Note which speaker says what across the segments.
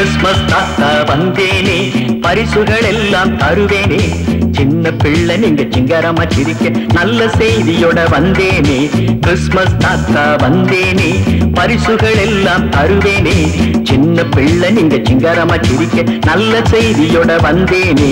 Speaker 1: Christmas தாத்தா வந்தேனே பரிசுகள் எல்லாம் தருவேனே சின்ன பிள்ளை நீங்க சிங்கரமா சிரிக்க நல்ல செய்தியோட வந்தேனே கிறிஸ்மஸ் தாத்தா வந்தேனே பரிசுகள் எல்லாம் தருவேனே சின்ன பிள்ளை நீங்க சிங்கரமா சிரிக்க நல்ல செய்தியோட வந்தேனே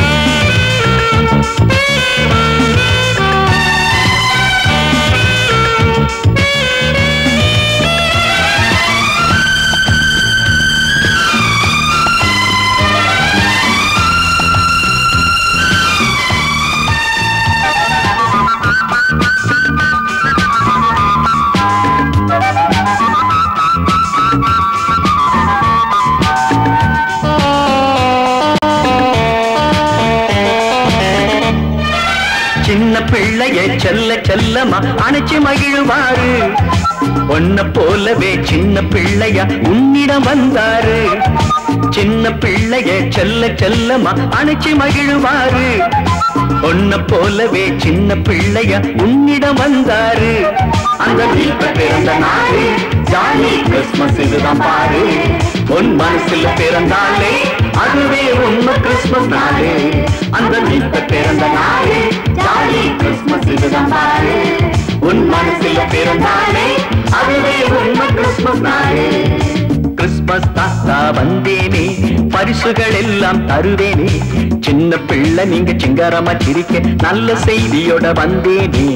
Speaker 1: சின்ன பிள்ளைய செல்ல செல்லமா அணைச்சு மகிழுவாரு ஒன்ன போலவே சின்ன பிள்ளையா உன்னிடம் வந்தாரு சின்ன பிள்ளைய செல்ல செல்லமா அணைச்சு மகிழுவாரு ஒன்ன போலவே சின்ன பிள்ளையா உன்னிடம் வந்தாரு அந்த வீட்டுல பிறந்த நாடு ஜாலி கிறிஸ்மஸ் இதுதான் பாரு உன் மனசுல பிறந்தாலே அதுவே உண்மை கிறிஸ்மஸ் நாடு அந்த வீட்டுல பிறந்த நாடு ஜாலி கிறிஸ்மஸ் இதுதான் பாரு உன் மனசுல பிறந்தாலே அதுவே உண்மை கிறிஸ்மஸ் நாடு கிறிஸ்மஸ் தாத்தா வந்தேனே பரிசுகள் எல்லாம் தருவேனே சின்ன பிள்ளை நீங்க சிங்காரமா சிரிக்க நல்ல செய்தியோட வந்தேனே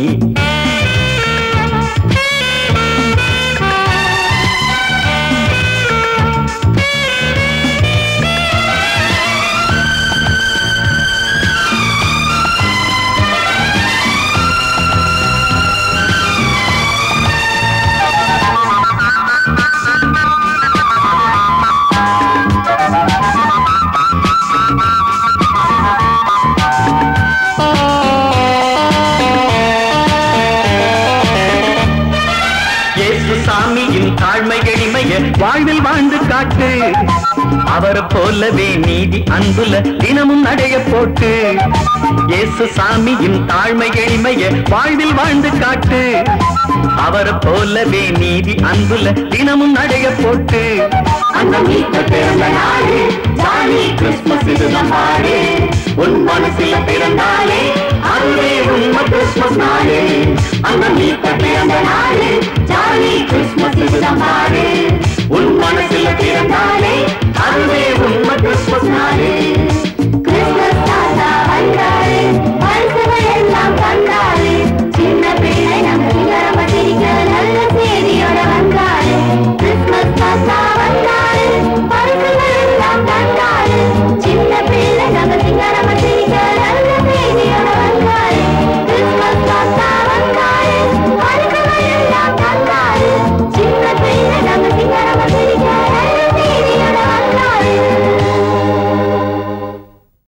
Speaker 1: இயேசு சாமியின் தாழ்மை எளிமைய வாழ்வில் வாழ்ந்து காட்டு அவரை போலவே நீதி அன்புல தினமும் நடைய போட்டு இயேசு சாமியின் தாழ்மை எளிமைய வாழ்வில் வாழ்ந்து காட்டு அவரை போலவே நீதி அன்புல தினமும் நடைய போட்டு அந்த வீட்டுல பிறந்த நாடு ஜாலி கிறிஸ்மஸ் இது நாடு உன் மனசுல பிறந்தாலே அதுவே உண்மை கிறிஸ்மஸ் நாடு அந்த வீட்டுல பிறந்த